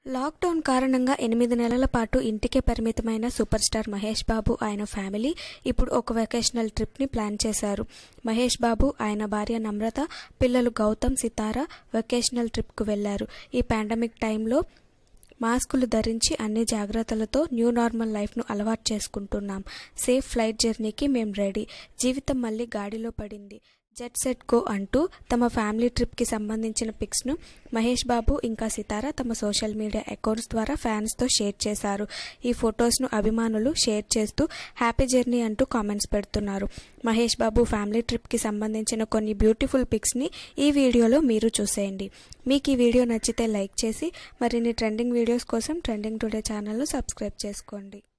lockdown కారణంగా ఎనిమిది నెలల పాటు ఇంటికే పరిమితమైన సూపర్ స్టార్ మహేష్ బాబు ఆయన ఫ్యామిలీ ఇప్పుడు ఒక వెకేషనల్ ట్రిప్ని ప్లాన్ చేశారు మహేష్ బాబు ఆయన భార్య నమ్రత పిల్లలు గౌతమ్ సితార వెకేషనల్ ట్రిప్కు వెళ్లారు ఈ పాండమిక్ టైంలో మాస్కులు ధరించి అన్ని జాగ్రత్తలతో న్యూ నార్మల్ లైఫ్ను అలవాటు చేసుకుంటున్నాం సేఫ్ ఫ్లైట్ జర్నీకి మేం రెడీ జీవితం మళ్ళీ గాడిలో పడింది జెట్ సెట్ గో అంటూ తమ ఫ్యామిలీ ట్రిప్కి సంబంధించిన పిక్స్ను మహేష్ బాబు ఇంకా సితార తమ సోషల్ మీడియా అకౌంట్స్ ద్వారా ఫ్యాన్స్తో షేర్ చేశారు ఈ ఫొటోస్ను అభిమానులు షేర్ చేస్తూ హ్యాపీ జర్నీ అంటూ కామెంట్స్ పెడుతున్నారు మహేష్ బాబు ఫ్యామిలీ ట్రిప్కి సంబంధించిన కొన్ని బ్యూటిఫుల్ పిక్స్ని ఈ వీడియోలో మీరు చూసేయండి మీకు ఈ వీడియో నచ్చితే లైక్ చేసి మరిన్ని ట్రెండింగ్ వీడియోస్ కోసం ట్రెండింగ్ టుడే ఛానల్ను సబ్స్క్రైబ్ చేసుకోండి